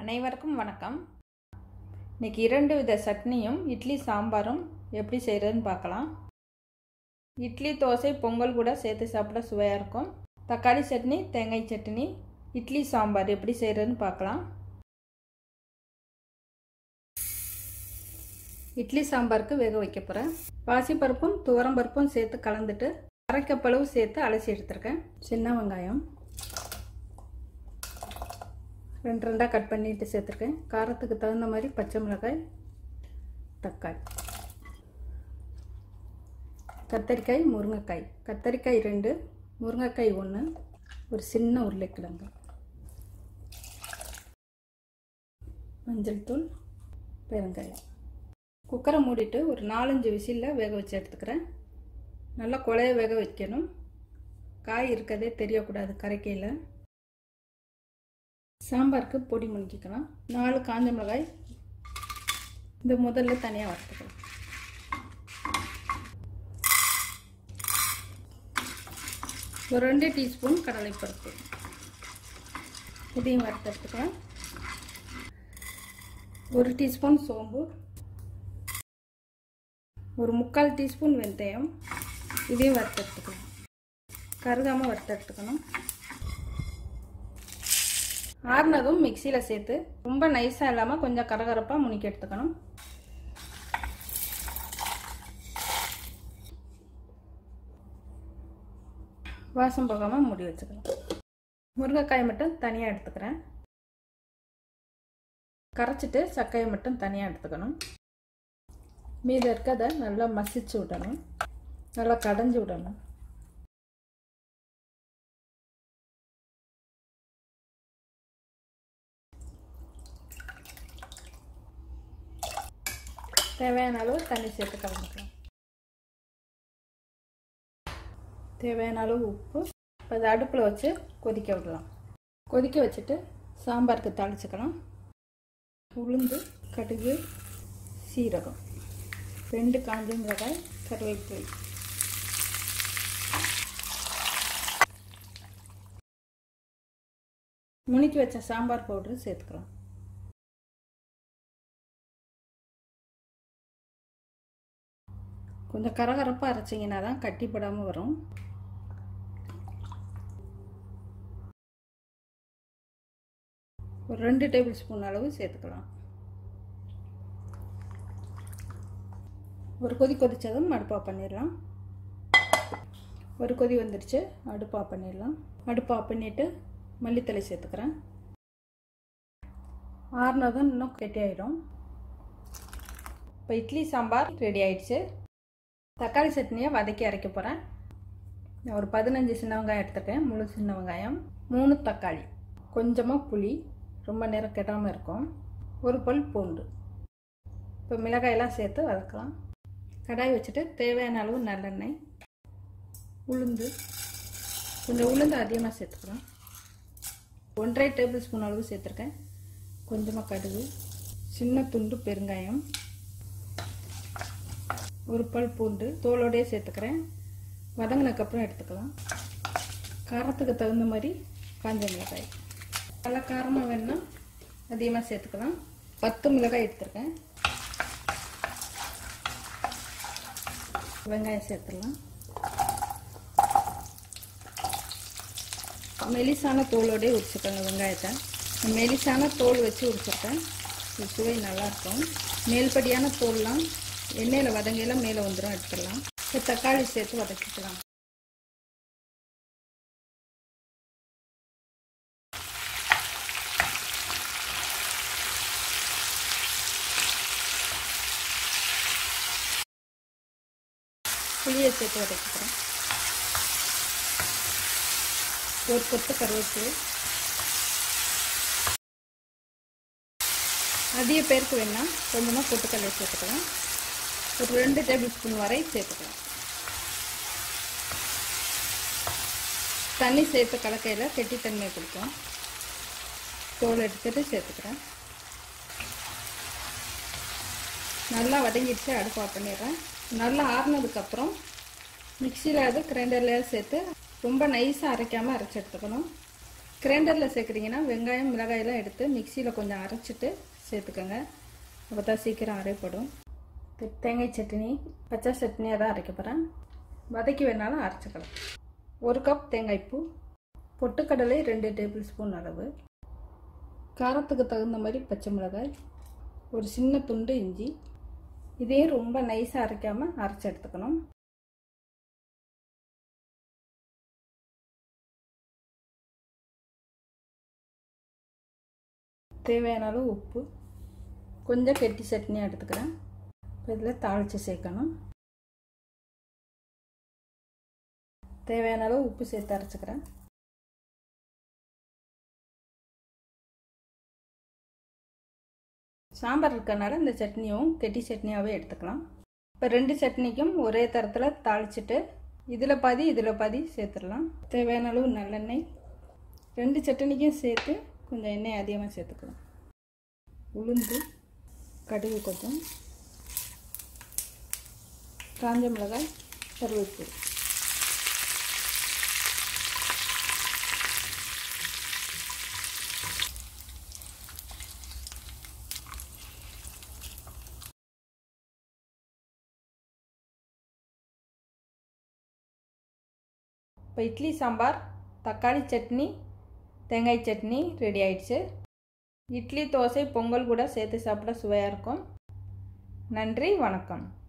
அனைவருக்கும் வணக்கம் இன்னைக்கு இரண்டு வித சட்னியும் இட்லி சாம்பாரும் எப்படி செய்கிறதுன்னு பார்க்கலாம் இட்லி தோசை பொங்கல் கூட சேர்த்து சாப்பிட சுவையாக இருக்கும் தக்காளி சட்னி தேங்காய் சட்னி இட்லி சாம்பார் எப்படி செய்கிறதுன்னு பார்க்கலாம் இட்லி சாம்பாருக்கு வேக வைக்க போகிறேன் பாசிப்பருப்பும் துவரம்பருப்பும் சேர்த்து கலந்துட்டு அரைக்கப்பளவு சேர்த்து அலசி எடுத்திருக்கேன் சின்ன வெங்காயம் ரெண்டு ரெண்டாக கட் பண்ணிட்டு சேர்த்துருக்கேன் காரத்துக்கு தகுந்த மாதிரி பச்சை மிளகாய் தக்காளி கத்தரிக்காய் முருங்கைக்காய் கத்தரிக்காய் ரெண்டு முருங்கைக்காய் ஒன்று ஒரு சின்ன உருளைக்கிழங்கு மஞ்சள் தூள் பெருங்காயம் குக்கரை மூடிட்டு ஒரு நாலஞ்சு விசிலில் வேக வச்சு எடுத்துக்கிறேன் நல்லா குழைய வேக வைக்கணும் காய் இருக்கதே தெரியக்கூடாது கரைக்கையில் சாம்பாருக்கு பொடி முடிக்கிக்கலாம் நாலு காஞ்ச மிளகாய் இந்த முதல்ல தனியாக வறுத்துக்கலாம் ஒரு ரெண்டு டீஸ்பூன் கடலைப்பருப்பு இதையும் வறுத்து எடுத்துக்கலாம் ஒரு டீஸ்பூன் சோம்பு ஒரு முக்கால் டீஸ்பூன் வெந்தயம் இதையும் வறுத்து எடுத்துக்கலாம் கருகாமல் வறுத்து எடுத்துக்கணும் ஆறுனதும் மிக்சியில் சேர்த்து ரொம்ப நைஸாக இல்லாமல் கொஞ்சம் கரகரப்பாக முனிக்கி எடுத்துக்கணும் வாசம் போகாமல் மூடி வச்சுக்கலாம் முருங்கைக்காய் மட்டும் தனியாக எடுத்துக்கிறேன் கரைச்சிட்டு சக்கையை மட்டும் தனியாக எடுத்துக்கணும் மீதி இருக்கதை நல்லா மசிச்சு விடணும் நல்லா கடைஞ்சி விடணும் தேவையான அளவு தண்ணி சேர்த்து கலந்துக்கலாம் தேவையான அளவு உப்பு இப்போ அதை அடுப்பில் வச்சு கொதிக்க விடலாம் கொதிக்க வச்சுட்டு சாம்பாருக்கு தாளிச்சுக்கலாம் உளுந்து கடுகு சீரகம் ரெண்டு காஞ்ச மிளகாய் கருவேப்பிலை முனிக்கி வச்ச சாம்பார் பவுடரு சேர்த்துக்கலாம் கொஞ்சம் கரகரப்பாக அரைச்சிங்கன்னா தான் கட்டிப்படாமல் வரும் ஒரு ரெண்டு டேபிள் ஸ்பூன் அளவு சேர்த்துக்கலாம் ஒரு கொதி கொதித்ததும் அடுப்பாக பண்ணிடலாம் ஒரு கொதி வந்துடுச்சு அடுப்பாக பண்ணிடலாம் அடுப்பாக பண்ணிவிட்டு மல்லித்தலை சேர்த்துக்கிறேன் ஆறுனதும் இன்னும் கெட்டியாயிடும் இப்போ இட்லி சாம்பார் ரெடி ஆயிடுச்சு தக்காளி சட்னியை வதக்கி அரைக்க போகிறேன் ஒரு பதினஞ்சு சின்ன வெங்காயம் எடுத்துருக்கேன் முழு சின்ன வெங்காயம் மூணு தக்காளி கொஞ்சமாக புளி ரொம்ப நேரம் கெட்டாமல் இருக்கும் ஒரு பல் பூண்டு இப்போ மிளகாயெல்லாம் சேர்த்து வதக்கலாம் கடாய் வச்சுட்டு தேவையான அளவு நல்லெண்ணெய் உளுந்து கொஞ்சம் உளுந்து அதிகமாக சேர்த்துக்கிறோம் ஒன்றரை டேபிள் ஸ்பூன் அளவு சேர்த்துருக்கேன் கொஞ்சமாக கடுகு சின்ன துண்டு பெருங்காயம் ஒரு பல் பூண்டு தோலோடையே சேர்த்துக்கிறேன் வதங்கினதுக்கப்புறம் எடுத்துக்கலாம் காரத்துக்கு தகுந்த மாதிரி காஞ்ச மிளகாய் நல்லா காரமாக வேணுன்னா அதிகமாக சேர்த்துக்கலாம் பத்து மிளகாய் எடுத்துருக்கேன் வெங்காயம் சேர்த்துடலாம் மெலிசான தோலோடய உரிச்சுக்கோங்க வெங்காயத்தை மெலிசான தோல் வச்சு உரிச்சிருக்கேன் சுவை நல்லாயிருக்கும் மேல்படியான தோல்லாம் எண்ணெயில் வதங்கையில் மேலே வந்துடும் எடுத்துடலாம் இப்போ தக்காளி சேர்த்து வதக்கிக்கலாம் புளியை சேர்த்து வதக்கிக்கிறேன் ஒரு கொத்து கருவேப்பிலை அதிக பேருக்கு வேணா கொஞ்சமாக பொட்டுக்கடலை சேர்த்துக்கலாம் ஒரு ரெண்டு டேபிள் ஸ்பூன் வரை சேர்த்துக்கலாம் தண்ணி சேர்த்து கலக்கையில் கெட்டித்தன்மையை கொடுக்கும் தோல் எடுத்துட்டு சேர்த்துக்கிறேன் நல்லா வதங்கிடுச்சு அடுப்பு ஆஃப் பண்ணிடுறேன் நல்லா ஆறுனதுக்கப்புறம் மிக்சியில் அது கிரைண்டர்லேயே சேர்த்து ரொம்ப நைஸாக அரைக்காமல் அரைச்சி எடுத்துக்கணும் கிரைண்டரில் சேர்க்குறீங்கன்னா வெங்காயம் மிளகாயெல்லாம் எடுத்து மிக்சியில் கொஞ்சம் அரைச்சிட்டு சேர்த்துக்கோங்க அப்போ தான் சீக்கிரம் அரைப்படும் தேங்காய் சட்னி பச்சை சட்னியாக தான் அரைக்க போகிறேன் வதக்கி வேணாலும் அரைச்சிக்கலாம் ஒரு கப் தேங்காய் பூ பொட்டுக்கடலை ரெண்டு டேபிள் ஸ்பூன் அளவு காரத்துக்கு தகுந்த மாதிரி பச்சை மிளகாய் ஒரு சின்ன துண்டு இஞ்சி இதையும் ரொம்ப நைஸாக அரைக்காமல் அரைச்சி எடுத்துக்கணும் தேவையான அளவு உப்பு கொஞ்சம் கெட்டி சட்னியாக எடுத்துக்கிறேன் இப்போ இதில் தாளித்து சேர்க்கணும் தேவையான அளவு உப்பு சேர்த்து அரைச்சிக்கிறேன் சாம்பார் இருக்கனால இந்த சட்னியும் கெட்டி சட்னியாகவே எடுத்துக்கலாம் இப்போ ரெண்டு சட்னிக்கும் ஒரே தரத்தில் தாளிச்சிட்டு இதில் பாதி இதில் பாதி சேர்த்துடலாம் தேவையான அளவு நல்லெண்ணெய் ரெண்டு சட்னிக்கும் சேர்த்து கொஞ்சம் எண்ணெய் அதிகமாக சேர்த்துக்கலாம் உளுந்து கடுகு கொஞ்சம் காஞ்ச மிளகாய் கருவேப்பிலை இப்போ இட்லி சாம்பார் தக்காளி சட்னி தேங்காய் சட்னி ரெடி ஆயிடுச்சு இட்லி தோசை பொங்கல் கூட சேர்த்து சாப்பிட சுவையாக இருக்கும் நன்றி வணக்கம்